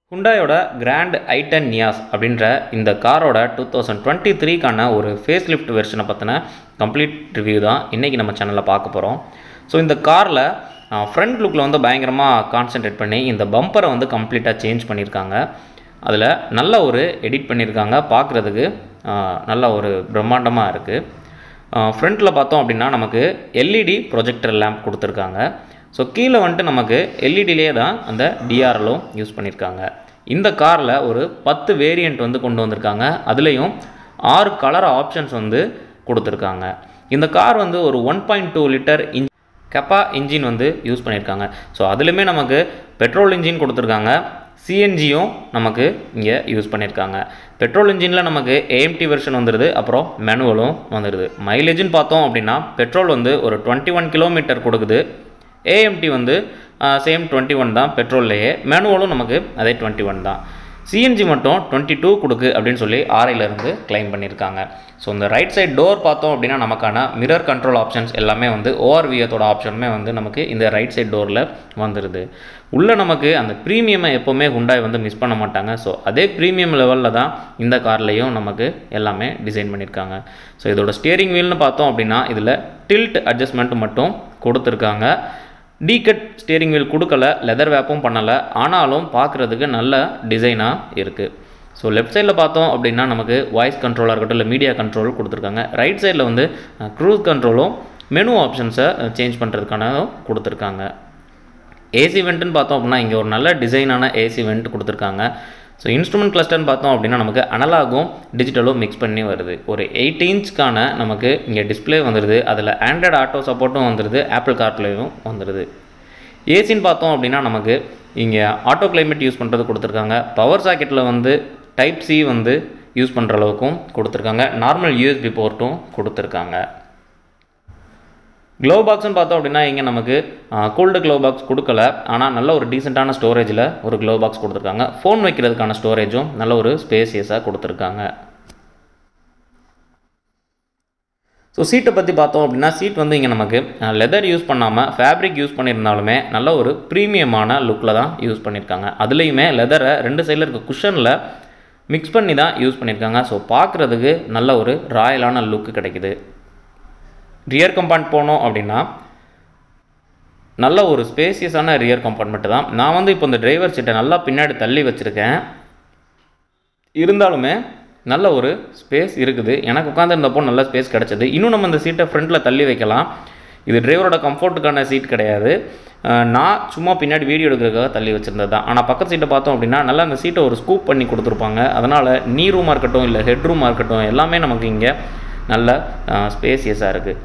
ஹுண்டாயோட grand ஐட்டன் Niyas அப்படின்ற இந்த காரோட டூ தௌசண்ட் டுவெண்ட்டி த்ரீக்கான ஒரு ஃபேஸ் லிஃப்ட் வெர்ஷனை பற்றின கம்ப்ளீட் ரிவ்யூ தான் இன்றைக்கி நம்ம சேனலில் பார்க்க போகிறோம் ஸோ இந்த காரில் ஃப்ரண்ட் லுக்கில் வந்து பயங்கரமாக கான்சென்ட்ரேட் பண்ணி இந்த பம்பரை வந்து கம்ப்ளீட்டாக சேஞ்ச் பண்ணியிருக்காங்க அதில் நல்ல ஒரு எடிட் பண்ணியிருக்காங்க பார்க்குறதுக்கு நல்ல ஒரு பிரம்மாண்டமாக இருக்குது ஃப்ரண்ட்டில் பார்த்தோம் அப்படின்னா நமக்கு எல்இடி ப்ரொஜெக்டர் லேம்ப் கொடுத்துருக்காங்க ஸோ கீழே வந்துட்டு நமக்கு எல்இடிலே தான் அந்த டிஆர்எலும் யூஸ் பண்ணியிருக்காங்க இந்த காரில் ஒரு பத்து வேரியண்ட் வந்து கொண்டு வந்திருக்காங்க அதுலேயும் ஆறு கலர் ஆப்ஷன்ஸ் வந்து கொடுத்துருக்காங்க இந்த கார் வந்து ஒரு ஒன் பாயிண்ட் டூ லிட்டர் இன்ஜ் கெப்பா இன்ஜின் வந்து யூஸ் பண்ணியிருக்காங்க ஸோ அதுலேயுமே நமக்கு பெட்ரோல் இன்ஜின் கொடுத்துருக்காங்க சிஎன்ஜியும் நமக்கு இங்கே யூஸ் பண்ணியிருக்காங்க பெட்ரோல் இன்ஜினில் நமக்கு ஏஎம்டி வெர்ஷன் வந்துடுது அப்புறம் மேனுவலும் வந்துடுது மைலேஜ்னு பார்த்தோம் அப்படின்னா பெட்ரோல் வந்து ஒரு டுவெண்ட்டி ஒன் கிலோமீட்டர் கொடுக்குது ஏஎம்டி வந்து சேம் டுவெண்ட்டி ஒன் தான் பெட்ரோல்லையே மேனுவலும் நமக்கு அதே டுவெண்ட்டி ஒன் தான் சிஎன்ஜி மட்டும் டுவெண்ட்டி டூ கொடுக்கு அப்படின்னு சொல்லி ஆர்ஐலேருந்து கிளைம் பண்ணியிருக்காங்க ஸோ இந்த ரைட் சைட் டோர் பார்த்தோம் அப்படின்னா நமக்கான மிரர் கண்ட்ரோல் ஆப்ஷன்ஸ் எல்லாமே வந்து ஓஆர்விஎத்தோட ஆப்ஷனுமே வந்து நமக்கு இந்த ரைட் சைட் டோரில் வந்துடுது உள்ளே நமக்கு அந்த ப்ரீமியமை எப்போவுமே ஹுண்டாய் வந்து மிஸ் பண்ண மாட்டாங்க ஸோ அதே ப்ரீமியம் லெவலில் தான் இந்த கார்லேயும் நமக்கு எல்லாமே டிசைன் பண்ணியிருக்காங்க ஸோ இதோட ஸ்டியரிங் வீல்னு பார்த்தோம் அப்படின்னா இதில் டில்ட் அட்ஜஸ்ட்மெண்ட் மட்டும் கொடுத்துருக்காங்க டீகட் ஸ்டியரிங் வீல் கொடுக்கல லெதர் வேப்பும் பண்ணலை ஆனாலும் பார்க்குறதுக்கு நல்ல டிசைனாக இருக்குது ஸோ லெஃப்ட் சைடில் பார்த்தோம் அப்படின்னா நமக்கு வாய்ஸ் கண்ட்ரோலாக இருக்கட்டும் இல்லை மீடியா கண்ட்ரோல் கொடுத்துருக்காங்க ரைட் சைடில் வந்து க்ரூஸ் கண்ட்ரோலும் மெனு ஆப்ஷன்ஸை சேஞ்ச் பண்ணுறதுக்கானதும் கொடுத்துருக்காங்க ஏசி வெண்ட்டுன்னு பார்த்தோம் அப்படின்னா இங்கே ஒரு நல்ல டிசைனான ஏசி வெண்ட் கொடுத்துருக்காங்க ஸோ இன்ஸ்ட்ருமெண்ட் கிளஸ்டர்னு பார்த்தோம் அப்படின்னா நமக்கு அனலாகும் டிஜிட்டலும் மிக்ஸ் பண்ணி வருது ஒரு எயிட் இன்ச்க்கான நமக்கு இங்கே டிஸ்பிளே வந்துடுது அதில் ஆண்ட்ராய்டு ஆட்டோ சப்போர்ட்டும் வந்துடுது ஆப்பிள் கார்ப்ளேயும் வந்துடுது ஏசின்னு பார்த்தோம் அப்படின்னா நமக்கு இங்கே ஆட்டோ கிளைமேட் யூஸ் பண்ணுறது கொடுத்துருக்காங்க பவர் சாக்கெட்டில் வந்து டைப் சி வந்து யூஸ் பண்ணுற அளவுக்கும் கொடுத்துருக்காங்க நார்மல் யூஎஸ்பி போர்ட்டும் கொடுத்துருக்காங்க க்ளோ பாக்ஸ்னு பார்த்தோம் அப்படின்னா இங்கே நமக்கு கூல்டு க்ளோ பாக்ஸ் கொடுக்கல ஆனால் நல்ல ஒரு டீசெண்டான ஸ்டோரேஜில் ஒரு க்ளோ பாக்ஸ் கொடுத்துருக்காங்க ஃபோன் வைக்கிறதுக்கான ஸ்டோரேஜும் நல்ல ஒரு ஸ்பேசியஸாக கொடுத்துருக்காங்க ஸோ சீட்டை பற்றி பார்த்தோம் அப்படின்னா சீட் வந்து இங்கே நமக்கு லெதர் யூஸ் பண்ணாமல் ஃபேப்ரிக் யூஸ் பண்ணியிருந்தாலுமே நல்ல ஒரு ப்ரீமியமான லுக்கில் தான் யூஸ் பண்ணியிருக்காங்க அதுலேயுமே லெதரை ரெண்டு சைடில் இருக்க குஷனில் மிக்ஸ் பண்ணி தான் யூஸ் பண்ணியிருக்காங்க ஸோ பார்க்குறதுக்கு நல்ல ஒரு ராயலான லுக்கு கிடைக்குது ரியர் கம்பார்ட் போனோம் அப்படின்னா நல்ல ஒரு ஸ்பேசியஸான ரியர் கம்பார்ட்மெண்ட்டு தான் நான் வந்து இப்போ இந்த டிரைவர் சீட்டை நல்லா பின்னாடி தள்ளி வச்சுருக்கேன் இருந்தாலுமே நல்ல ஒரு ஸ்பேஸ் இருக்குது எனக்கு உட்காந்துருந்தப்போ நல்ல ஸ்பேஸ் கிடச்சிது இன்னும் நம்ம இந்த சீட்டை ஃப்ரண்ட்டில் தள்ளி வைக்கலாம் இது டிரைவரோட கம்ஃபர்ட்டுக்கான சீட் கிடையாது நான் சும்மா பின்னாடி வீடியோ எடுக்கிறதுக்காக தள்ளி வச்சுருந்தது தான் ஆனால் பக்கத்து சீட்டை பார்த்தோம் அப்படின்னா நல்லா அந்த சீட்டை ஒரு ஸ்கூப் பண்ணி கொடுத்துருப்பாங்க அதனால் நீ ரூமாக இருக்கட்டும் இல்லை ஹெட் ரூமாக இருக்கட்டும் எல்லாமே நமக்கு இங்கே நல்ல ஸ்பேசியஸாக இருக்குது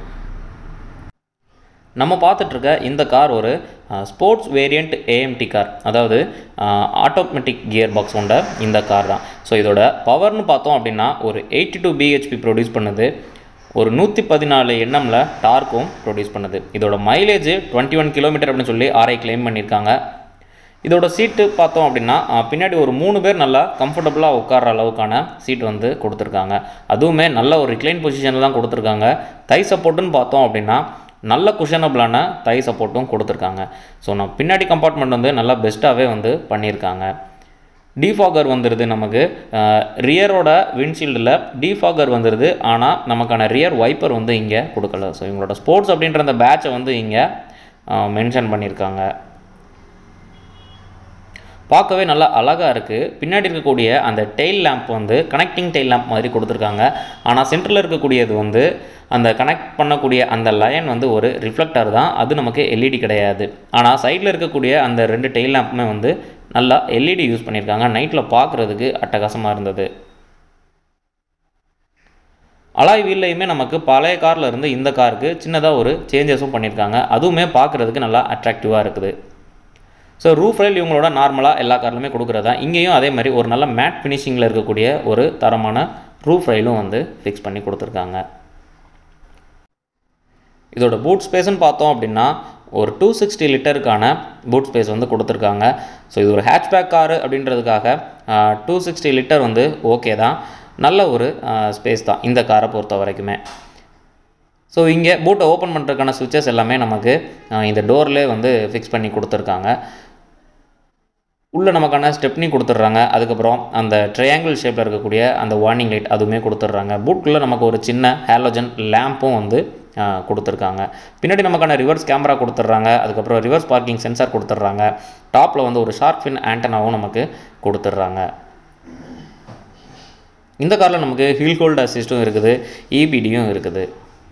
நம்ம பார்த்துட்ருக்க இந்த கார் ஒரு ஸ்போர்ட்ஸ் வேரியண்ட் ஏஎம்டி கார் அதாவது ஆட்டோமேட்டிக் கியர் பாக்ஸ் கொண்ட இந்த கார் தான் ஸோ இதோட பவர்னு பார்த்தோம் அப்படின்னா ஒரு எயிட்டி டூ பிஹெச்பி ப்ரொடியூஸ் பண்ணுது ஒரு நூற்றி பதினாலு எண்ணமில் டார்க்கும் ப்ரொடியூஸ் பண்ணுது இதோட மைலேஜ் டுவெண்ட்டி ஒன் கிலோமீட்டர் அப்படின்னு சொல்லி ஆர்ஐ கிளைம் பண்ணியிருக்காங்க இதோட சீட்டு பார்த்தோம் அப்படின்னா பின்னாடி ஒரு மூணு பேர் நல்லா கம்ஃபர்டபுளாக உட்கார அளவுக்கான சீட் வந்து கொடுத்துருக்காங்க அதுவுமே நல்ல ஒரு ரிக்ளைன் பொசிஷனில் தான் கொடுத்துருக்காங்க தை சப்போர்ட்டுன்னு பார்த்தோம் அப்படின்னா நல்ல குஷனபிளான தை சப்போர்ட்டும் கொடுத்துருக்காங்க ஸோ நான் பின்னாடி கம்பார்ட்மெண்ட் வந்து நல்லா பெஸ்ட்டாகவே வந்து பண்ணியிருக்காங்க டிஃபாகர் வந்துடுது நமக்கு ரியரோட விண்ட்ஷீல்டில் டிஃபாகர் வந்துடுது ஆனால் நமக்கான ரியர் வைப்பர் வந்து இங்கே கொடுக்கல ஸோ இவங்களோட ஸ்போர்ட்ஸ் அப்படின்ற அந்த பேட்சை வந்து இங்கே மென்ஷன் பண்ணியிருக்காங்க பார்க்கவே நல்லா அழகாக இருக்குது பின்னாடி இருக்கக்கூடிய அந்த டெயில் லேம்ப் வந்து கனெக்டிங் டெயில் லேம்ப் மாதிரி கொடுத்துருக்காங்க ஆனால் சென்டரில் இருக்கக்கூடியது வந்து அந்த கனெக்ட் பண்ணக்கூடிய அந்த லைன் வந்து ஒரு ரிஃப்ளெக்டர் தான் அது நமக்கு எல்இடி கிடையாது ஆனால் சைடில் இருக்கக்கூடிய அந்த ரெண்டு டெயில் லேம்ப்புமே வந்து நல்லா எல்இடி யூஸ் பண்ணியிருக்காங்க நைட்டில் பார்க்குறதுக்கு அட்டகாசமாக இருந்தது அலாய் வீல்லையுமே நமக்கு பழைய காரில் இருந்து இந்த காருக்கு சின்னதாக ஒரு சேஞ்சஸும் பண்ணியிருக்காங்க அதுவுமே பார்க்குறதுக்கு நல்லா அட்ராக்டிவாக இருக்குது ஸோ ரூஃப் ரைல் இவங்களோட நார்மலாக எல்லா கார்லையுமே கொடுக்குறதா இங்கேயும் அதே மாதிரி ஒரு நல்ல மேட் ஃபினிஷிங்கில் இருக்கக்கூடிய ஒரு தரமான ரூஃப் ரைலும் வந்து ஃபிக்ஸ் பண்ணி கொடுத்துருக்காங்க இதோட பூட் ஸ்பேஸ்ன்னு பார்த்தோம் அப்படின்னா ஒரு டூ சிக்ஸ்டி லிட்டருக்கான பூட் ஸ்பேஸ் வந்து கொடுத்துருக்காங்க ஸோ இது ஒரு ஹேட்ச்பேக் காரு அப்படின்றதுக்காக டூ சிக்ஸ்டி லிட்டர் வந்து ஓகே தான் நல்ல ஒரு ஸ்பேஸ் தான் இந்த காரை பொறுத்த வரைக்குமே ஸோ இங்கே பூட்டை ஓப்பன் பண்ணுறதுக்கான சுவிச்சஸ் எல்லாமே நமக்கு இந்த டோர்லேயே வந்து ஃபிக்ஸ் பண்ணி கொடுத்துருக்காங்க உள்ளே நமக்கான ஸ்டெப்னி கொடுத்துட்றாங்க அதுக்கப்புறம் அந்த ட்ரையாங்கிள் ஷேப்பில் இருக்கக்கூடிய அந்த வார்னிங் லைட் அதுவுமே கொடுத்துட்றாங்க பூட்குள்ளே நமக்கு ஒரு சின்ன ஹேலோஜன் லேம்பும் வந்து ஆ, கொடுத்துருக்காங்க பின்னாடி நமக்கான ரிவர்ஸ் கேமரா கொடுத்துட்றாங்க அதுக்கப்புறம் ரிவர்ஸ் பார்க்கிங் சென்சார் கொடுத்துட்றாங்க டாப்பில் வந்து ஒரு ஷார்ப் ஃபின் ஆண்டனாவும் நமக்கு கொடுத்துட்றாங்க இந்த காரில் நமக்கு ஹில் ஹோல்ட் அசிஸ்ட்டும் இருக்குது இபிடியும் இருக்குது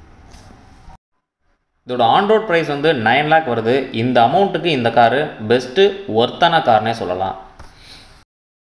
இதோட ஆன் ரோட் ப்ரைஸ் வந்து நைன் லேக் வருது இந்த அமௌண்ட்டுக்கு இந்த காரு பெஸ்ட்டு ஒர்த்தான கார்னே சொல்லலாம்